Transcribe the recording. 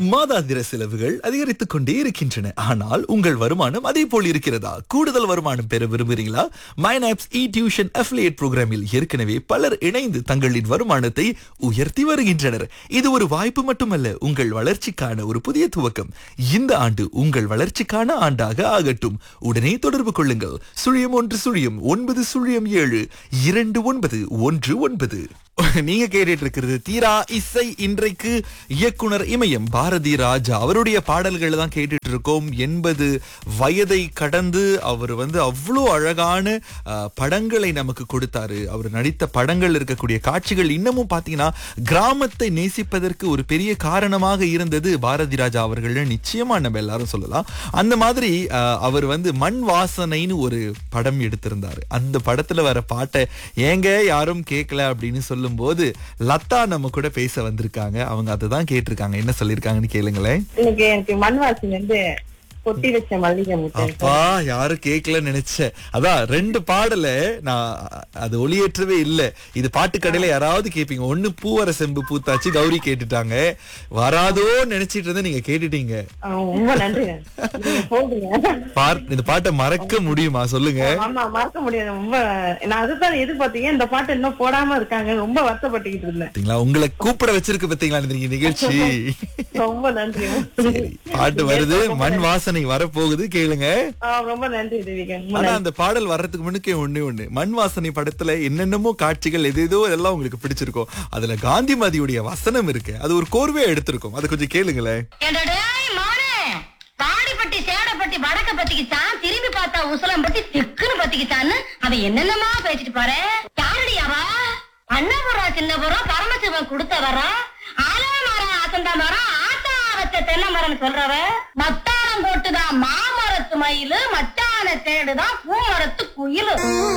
மாதாந்திர செலவுகள் அதிகரித்துக் கொண்டே இருக்கின்றன ஆனால் உங்கள் வருமானம் அதே போல் இருக்கிறதா கூடுதல் வருமானம் பெற விரும்புகிறீங்களா மைனாப்ஸ் இ டியூஷன் அஃபிலியேட் புரோகிராமில் ஏற்கனவே பலர் இணைந்து தங்களின் வருமானத்தை உயர்த்தி வருகின்றனர் இது ஒரு வாய்ப்பு மட்டுமல்ல உங்கள் வளர்ச்சிக்கான ஒரு புதிய துவக்கம் இந்த ஆண்டு உங்கள் வளர்ச்சிக்கான ஆண்டாக ஆகட்டும் உடனே தொடர்பு கொள்ளுங்கள் சுழியம் ஒன்று சுழியம் ஒன்பது சுழியம் ஏழு இரண்டு ஒன்பது ஒன்று ஒன்பது நீங்க கேட்டுட்டு இருக்கிறது தீரா இசை இன்றைக்கு இயக்குனர் இமயம் பாரதி ராஜா அவருடைய பாடல்கள் தான் கேட்டுட்டு இருக்கோம் எண்பது வயதை கடந்து அவர் வந்து அவ்வளோ அழகான அஹ், படங்களை நமக்கு கொடுத்தாரு அவர் நடித்த படங்கள் இருக்கக்கூடிய காட்சிகள் இன்னமும் பாத்தீங்கன்னா கிராமத்தை நேசிப்பதற்கு ஒரு பெரிய காரணமாக இருந்தது பாரதி ராஜா அவர்கள் நிச்சயமா நம்ம எல்லாரும் சொல்லலாம் அந்த மாதிரி அஹ், அவர் வந்து மண் வாசனைன்னு ஒரு படம் எடுத்திருந்தாரு அந்த படத்துல வர பாட்டை ஏங்க யாரும் கேட்கல அப்படின்னு சொல்லும்போது லதா நம்ம கூட பேச வந்திருக்காங்க அவங்க அதை தான் கேட்டிருக்காங்க என்ன சொல்லியிருக்காங்கன்னு கேளுங்களேன் இன்னைக்கு எனக்கு மண் வாசனை வந்து கொட்டி வச்ச மல்லிகை முட்டை அப்பா யாரும் கேட்கலன்னு நினைச்சேன் அதான் ரெண்டு பாடல நான் அது ஒளியேற்றவே இல்ல இது பாட்டு கடையில யாராவது கேப்பீங்க ஒண்ணு பூவர செம்பு பூத்தாச்சு கௌரி கேட்டுட்டாங்க வராதோ நினைச்சிட்டு இருந்தே நீங்க கேட்டுட்டீங்க ஆ, ரொம்ப நன்றி நீங்க போடுங்க பார் இந்த பாட்டை மறக்க முடியுமா சொல்லுங்க ஆமா மறக்க முடியாது ரொம்ப நான் அதுதான் எதிர்பார்த்தீங்க இந்த பாட்டு இன்னும் போடாம இருக்காங்க ரொம்ப வருத்தப்பட்டுக்கிட்டு இருந்தேன் பாத்தீங்களா உங்களை கூப்பிட வச்சிருக்கு பாத்தீங்களா இந்த நிகழ்ச்சி ரொம்ப நன்றி சரி, பாட்டு வருது மண் வாசனை வரப்போகுது கேளுங்க ஆ, ரொம்ப நன்றி தேவிகா ரொம்ப ஆனா நன்றி. அந்த பாடல் வர்றதுக்கு முன்னுக்கே ஒண்ணு ஒண்ணு மண் வாசனை படத்துல என்னென்னமோ காட்சிகள் எதேதோ எல்லாம் உங்களுக்கு பிடிச்சிருக்கும் அதுல காந்திமதியுடைய வசனம் இருக்கு அது ஒரு கோர்வையா எடுத்திருக்கும் அதை கொஞ்சம் கேளுங்களேன் ஏண்டா டேய் மவனே, வாடிப்பட்டி சேடப்பட்டி வடக்க பத்திக்கிச்சான் திரும்பி பார்த்தா உசலம் பத்தி திக்குன்னு பத்திக்கிச்சான்னு அவன் என்னென்னமா பேசிட்டு பாரு யாருடி அவ அண்ணபுரம் சின்னபுரம் பரமசிவன் கொடுத்த வரம் ஆலமரம் அசந்த மரம் ஆத்தா வச்ச தென்னை மரம் சொல்றவ மத்தாரம் போட்டுதான் மாமரத்து மயிலு மச்சான தேடுதான் பூமரத்து குயிலு